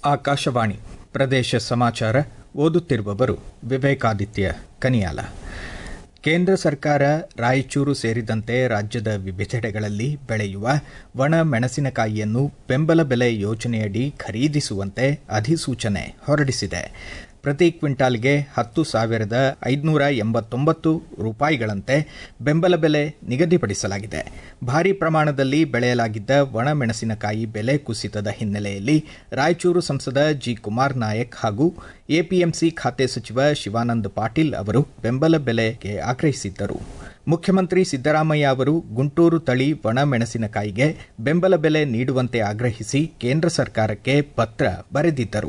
ಆಕಾಶವಾಣಿ ಪ್ರದೇಶ ಸಮಾಚಾರ ಓದುತ್ತಿರುವವರು ವಿವೇಕಾದಿತ್ಯ ಕನಿಯಾಲ ಕೇಂದ್ರ ಸರ್ಕಾರ ರಾಯಚೂರು ಸೇರಿದಂತೆ ರಾಜ್ಯದ ವಿವಿಧೆಡೆಗಳಲ್ಲಿ ಬೆಳೆಯುವ ಒಣ ಮೆಣಸಿನಕಾಯಿಯನ್ನು ಬೆಂಬಲ ಬೆಲೆ ಯೋಜನೆಯಡಿ ಖರೀದಿಸುವಂತೆ ಅಧಿಸೂಚನೆ ಹೊರಡಿಸಿದೆ ಪ್ರತಿ ಕ್ವಿಂಟಾಲ್ಗೆ ಹತ್ತು ಸಾವಿರದ ಐದುನೂರ ಎಂಬತ್ತೊಂಬತ್ತು ರೂಪಾಯಿಗಳಂತೆ ಬೆಂಬಲ ಬೆಲೆ ನಿಗದಿಪಡಿಸಲಾಗಿದೆ ಭಾರೀ ಪ್ರಮಾಣದಲ್ಲಿ ಬೆಳೆಯಲಾಗಿದ್ದ ಒಣ ಮೆಣಸಿನಕಾಯಿ ಬೆಲೆ ಕುಸಿತದ ಹಿನ್ನೆಲೆಯಲ್ಲಿ ರಾಯಚೂರು ಸಂಸದ ಜಿ ಕುಮಾರ್ ನಾಯಕ್ ಹಾಗೂ ಎಪಿಎಂಸಿ ಖಾತೆ ಸಚಿವ ಶಿವಾನಂದ ಪಾಟೀಲ್ ಅವರು ಬೆಂಬಲ ಬೆಲೆಗೆ ಆಗ್ರಹಿಸಿದ್ದರು ಮುಖ್ಯಮಂತ್ರಿ ಸಿದ್ದರಾಮಯ್ಯ ಅವರು ಗುಂಟೂರು ತಳಿ ಒಣ ಮೆಣಸಿನಕಾಯಿಗೆ ಬೆಂಬಲ ಬೆಲೆ ನೀಡುವಂತೆ ಆಗ್ರಹಿಸಿ ಕೇಂದ್ರ ಸರ್ಕಾರಕ್ಕೆ ಪತ್ರ ಬರೆದಿದ್ದರು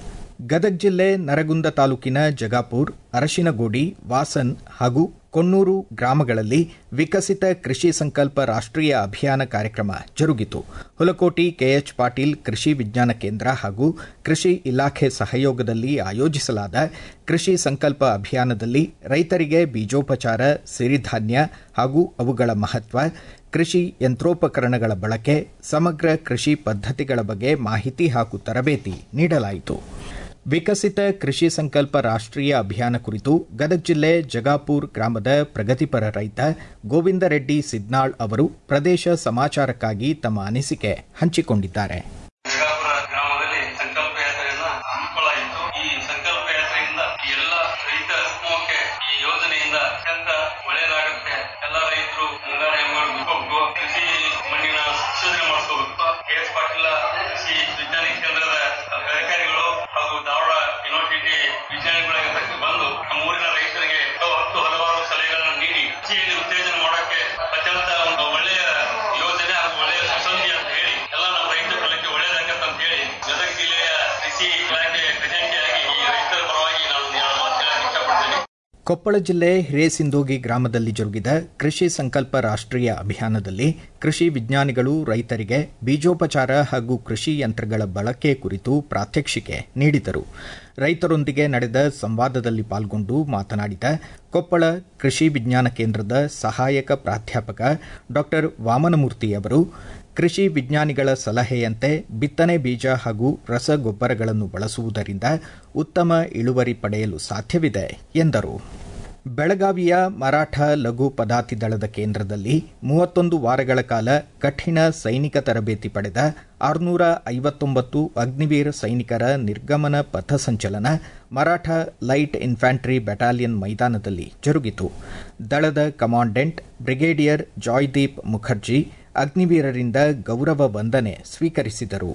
ಗದಗ ಜಿಲ್ಲೆ ನರಗುಂದ ತಾಲೂಕಿನ ಜಗಾಪುರ್ ಅರಶಿನಗೋಡಿ ವಾಸನ್ ಹಾಗೂ ಕೊಣ್ಣೂರು ಗ್ರಾಮಗಳಲ್ಲಿ ವಿಕಸಿತ ಕೃಷಿ ಸಂಕಲ್ಪ ರಾಷ್ಟೀಯ ಅಭಿಯಾನ ಕಾರ್ಯಕ್ರಮ ಜರುಗಿತು ಹುಲಕೋಟಿ ಕೆಎಚ್ ಪಾಟೀಲ್ ಕೃಷಿ ವಿಜ್ಞಾನ ಕೇಂದ್ರ ಹಾಗೂ ಕೃಷಿ ಇಲಾಖೆ ಸಹಯೋಗದಲ್ಲಿ ಆಯೋಜಿಸಲಾದ ಕೃಷಿ ಸಂಕಲ್ಪ ಅಭಿಯಾನದಲ್ಲಿ ರೈತರಿಗೆ ಬೀಜೋಪಚಾರ ಸಿರಿಧಾನ್ಯ ಹಾಗೂ ಅವುಗಳ ಮಹತ್ವ ಕೃಷಿ ಯಂತ್ರೋಪಕರಣಗಳ ಬಳಕೆ ಸಮಗ್ರ ಕೃಷಿ ಪದ್ಧತಿಗಳ ಬಗ್ಗೆ ಮಾಹಿತಿ ಹಾಗೂ ತರಬೇತಿ ನೀಡಲಾಯಿತು ವಿಕಸಿತ ಕೃಷಿ ಸಂಕಲ್ಪ ರಾಷ್ಟೀಯ ಅಭಿಯಾನ ಕುರಿತು ಗದಗ ಜಿಲ್ಲೆ ಜಗಾಪುರ್ ಗ್ರಾಮದ ಪ್ರಗತಿಪರ ರೈತ ಗೋವಿಂದ ರೆಡ್ಡಿ ಸಿದ್ನಾಳ್ ಅವರು ಪ್ರದೇಶ ಸಮಾಚಾರಕ್ಕಾಗಿ ತಮ್ಮ ಅನಿಸಿಕೆ ಹಂಚಿಕೊಂಡಿದ್ದಾರೆ ಜಗಾಪುರ ಗ್ರಾಮದಲ್ಲಿ ಸಂಕಲ್ಪ ಯಾತ್ರೆಯನ್ನ ಹಮ್ಮಿಕೊಳ್ಳಲಾಯಿತು ಈ ಸಂಕಲ್ಪ ಯಾತ್ರೆಯಿಂದ ಎಲ್ಲ ರೈತ ಸಮೂಹಕ್ಕೆ ಈ ಯೋಜನೆಯಿಂದ ಅತ್ಯಂತ ಒಳ್ಳೆಯದಾಗುತ್ತೆ ಎಲ್ಲ ರೈತರು ಮುಂಗಾರು ಮಾಡಬೇಕು ಕೃಷಿ ಮಣ್ಣಿನ ಸಂಶೋಧನೆ ಮಾಡಿಸ್ಕೋಬೇಕು ಕೆ ಎಸ್ ಪಾಟೀಲ ಕೃಷಿ ವಿಜ್ಞಾನ ಕೇಂದ್ರದ ಅಧಿಕಾರಿಗಳು ಹಾಗೂ ಧಾರವಾಡ ಯೂನಿವರ್ಸಿಟಿ ವಿಜ್ಞಾನಿಗಳ ಬಂದು ನಮ್ಮ ಊರಿನ ರೈತರಿಗೆ ಹತ್ತು ಹಲವಾರು ಸಲಹೆಗಳನ್ನು ನೀಡಿ ಕೃಷಿಯಲ್ಲಿ ಉತ್ತೇಜನ ಮಾಡೋಕೆ ಅತ್ಯಂತ ಒಂದು ಒಳ್ಳೆಯ ಯೋಜನೆ ಹಾಗೂ ಒಳ್ಳೆಯ ಸಂಸಂಧಿ ಅಂತ ಹೇಳಿ ಎಲ್ಲ ನಮ್ಮ ರೈತರ ಫಲಕ್ಕೆ ಒಳ್ಳೆಯದಾಗತ್ತೆ ಅಂತ ಹೇಳಿ ಗದಗ ಜಿಲ್ಲೆಯ ಕೃಷಿ ಇಲಾಖೆಯ ಖಜಾಂಚಿಯಾಗಿ ಈ ರೈತರ ಪರವಾಗಿ ನಾನು ಎರಡು ಮಾತು ಹೇಳಕ್ಕೆ ಇಷ್ಟಪಡ್ತೇನೆ ಕೊಪ್ಪಳ ಜಿಲ್ಲೆ ಹಿರೇಸಿಂದೋಗಿ ಗ್ರಾಮದಲ್ಲಿ ಜರುಗಿದ ಕೃಷಿ ಸಂಕಲ್ಪ ರಾಷ್ಟೀಯ ಅಭಿಯಾನದಲ್ಲಿ ಕೃಷಿ ವಿಜ್ಞಾನಿಗಳು ರೈತರಿಗೆ ಬೀಜೋಪಚಾರ ಹಾಗೂ ಕೃಷಿ ಯಂತ್ರಗಳ ಬಳಕೆ ಕುರಿತು ಪ್ರಾತ್ಯಕ್ಷಿಕೆ ನೀಡಿದರು ರೈತರೊಂದಿಗೆ ನಡೆದ ಸಂವಾದದಲ್ಲಿ ಪಾಲ್ಗೊಂಡು ಮಾತನಾಡಿದ ಕೊಪ್ಪಳ ಕೃಷಿ ವಿಜ್ಞಾನ ಕೇಂದ್ರದ ಸಹಾಯಕ ಪ್ರಾಧ್ಯಾಪಕ ಡಾ ವಾಮನಮೂರ್ತಿ ಅವರು ಕೃಷಿ ವಿಜ್ಞಾನಿಗಳ ಸಲಹೆಯಂತೆ ಬಿತ್ತನೆ ಬೀಜ ಹಾಗೂ ರಸಗೊಬ್ಬರಗಳನ್ನು ಬಳಸುವುದರಿಂದ ಉತ್ತಮ ಇಳುವರಿ ಪಡೆಯಲು ಸಾಧ್ಯವಿದೆ ಎಂದರು ಬೆಳಗಾವಿಯ ಮರಾಠ ಲಘು ಪದಾತಿ ದಳದ ಕೇಂದ್ರದಲ್ಲಿ ಮೂವತ್ತೊಂದು ವಾರಗಳ ಕಾಲ ಕಠಿಣ ಸೈನಿಕ ತರಬೇತಿ ಪಡೆದ ಆರುನೂರ ಐವತ್ತೊಂಬತ್ತು ಅಗ್ನಿವೀರ್ ಸೈನಿಕರ ನಿರ್ಗಮನ ಪಥಸಂಚಲನ ಮರಾಠ ಲೈಟ್ ಇನ್ಫ್ಯಾಂಟ್ರಿ ಬೆಟಾಲಿಯನ್ ಮೈದಾನದಲ್ಲಿ ಜರುಗಿತು ದಳದ ಕಮಾಂಡೆಂಟ್ ಬ್ರಿಗೇಡಿಯರ್ ಜಾಯ್ದೀಪ್ ಮುಖರ್ಜಿ ಅಗ್ನಿವೀರರಿಂದ ಗೌರವ ವಂದನೆ ಸ್ವೀಕರಿಸಿದರು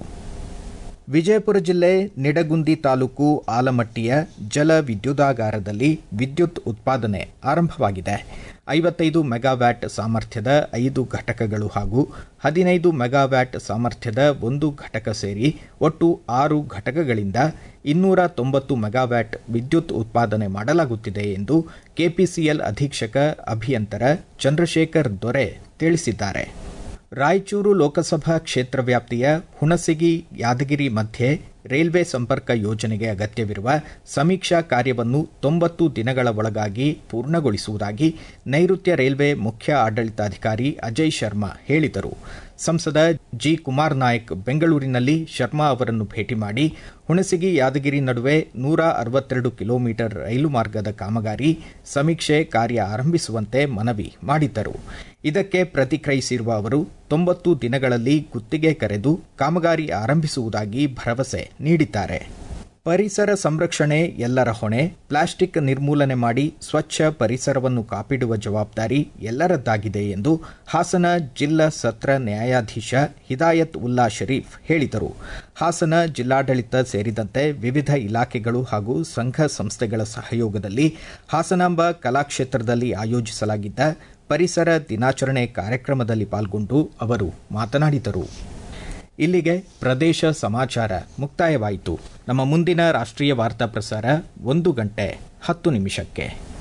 ವಿಜಯಪುರ ಜಿಲ್ಲೆ ನಿಡಗುಂದಿ ತಾಲೂಕು ಆಲಮಟ್ಟಿಯ ಜಲ ವಿದ್ಯುದಾಗಾರದಲ್ಲಿ ವಿದ್ಯುತ್ ಉತ್ಪಾದನೆ ಆರಂಭವಾಗಿದೆ ಐವತ್ತೈದು ಮೆಗಾವ್ಯಾಟ್ ಸಾಮರ್ಥ್ಯದ ಐದು ಘಟಕಗಳು ಹಾಗೂ ಹದಿನೈದು ಮೆಗಾವ್ಯಾಟ್ ಸಾಮರ್ಥ್ಯದ ಒಂದು ಘಟಕ ಸೇರಿ ಒಟ್ಟು ಆರು ಘಟಕಗಳಿಂದ ಇನ್ನೂರ ತೊಂಬತ್ತು ಮೆಗಾವ್ಯಾಟ್ ವಿದ್ಯುತ್ ಉತ್ಪಾದನೆ ಮಾಡಲಾಗುತ್ತಿದೆ ಎಂದು ಕೆಪಿಸಿಎಲ್ ಅಧೀಕ್ಷಕ ಅಭಿಯಂತರ ಚಂದ್ರಶೇಖರ್ ದೊರೆ ತಿಳಿಸಿದ್ದಾರೆ ರಾಯಚೂರು ಲೋಕಸಭಾ ಕ್ಷೇತ್ರ ವ್ಯಾಪ್ತಿಯ ಹುಣಸಗಿ ಯಾದಗಿರಿ ಮಧ್ಯೆ ರೈಲ್ವೆ ಸಂಪರ್ಕ ಯೋಜನೆಗೆ ಅಗತ್ಯವಿರುವ ಸಮೀಕ್ಷಾ ಕಾರ್ಯವನ್ನು ತೊಂಬತ್ತು ದಿನಗಳ ಒಳಗಾಗಿ ಪೂರ್ಣಗೊಳಿಸುವುದಾಗಿ ನೈಋತ್ಯ ರೈಲ್ವೆ ಮುಖ್ಯ ಆಡಳಿತಾಧಿಕಾರಿ ಅಜಯ್ ಶರ್ಮಾ ಹೇಳಿದರು ಸಂಸದ ಜಿ ಕುಮಾರ್ ನಾಯಕ್ ಬೆಂಗಳೂರಿನಲ್ಲಿ ಶರ್ಮಾ ಅವರನ್ನು ಭೇಟಿ ಮಾಡಿ ಹುಣಸಗಿ ಯಾದಗಿರಿ ನಡುವೆ ನೂರ ಅರವತ್ತೆರಡು ಕಿಲೋಮೀಟರ್ ರೈಲು ಮಾರ್ಗದ ಕಾಮಗಾರಿ ಸಮೀಕ್ಷೆ ಕಾರ್ಯ ಆರಂಭಿಸುವಂತೆ ಮನವಿ ಮಾಡಿದ್ದರು ಇದಕ್ಕೆ ಪ್ರತಿಕ್ರಿಯಿಸಿರುವ ಅವರು ತೊಂಬತ್ತು ದಿನಗಳಲ್ಲಿ ಗುತ್ತಿಗೆ ಕರೆದು ಕಾಮಗಾರಿ ಆರಂಭಿಸುವುದಾಗಿ ಭರವಸೆ ನೀಡಿದ್ದಾರೆ ಪರಿಸರ ಸಂರಕ್ಷಣೆ ಎಲ್ಲರ ಹೊಣೆ ಪ್ಲಾಸ್ಟಿಕ್ ನಿರ್ಮೂಲನೆ ಮಾಡಿ ಸ್ವಚ್ಛ ಪರಿಸರವನ್ನು ಕಾಪಿಡುವ ಜವಾಬ್ದಾರಿ ಎಲ್ಲರದ್ದಾಗಿದೆ ಎಂದು ಹಾಸನ ಜಿಲ್ಲಾ ಸತ್ರ ನ್ಯಾಯಾಧೀಶ ಹಿದಾಯತ್ ಉಲ್ಲಾ ಶರೀಫ್ ಹೇಳಿದರು ಹಾಸನ ಜಿಲ್ಲಾಡಳಿತ ಸೇರಿದಂತೆ ವಿವಿಧ ಇಲಾಖೆಗಳು ಹಾಗೂ ಸಂಘ ಸಂಸ್ಥೆಗಳ ಸಹಯೋಗದಲ್ಲಿ ಹಾಸನಾಂಬ ಕಲಾಕ್ಷೇತ್ರದಲ್ಲಿ ಆಯೋಜಿಸಲಾಗಿದ್ದ ಪರಿಸರ ದಿನಾಚರಣೆ ಕಾರ್ಯಕ್ರಮದಲ್ಲಿ ಪಾಲ್ಗೊಂಡು ಅವರು ಮಾತನಾಡಿದರು ಇಲ್ಲಿಗೆ ಪ್ರದೇಶ ಸಮಾಚಾರ ಮುಕ್ತಾಯವಾಯಿತು ನಮ್ಮ ಮುಂದಿನ ರಾಷ್ಟ್ರೀಯ ವಾರ್ತಾ ಪ್ರಸಾರ ಒಂದು ಗಂಟೆ ಹತ್ತು ನಿಮಿಷಕ್ಕೆ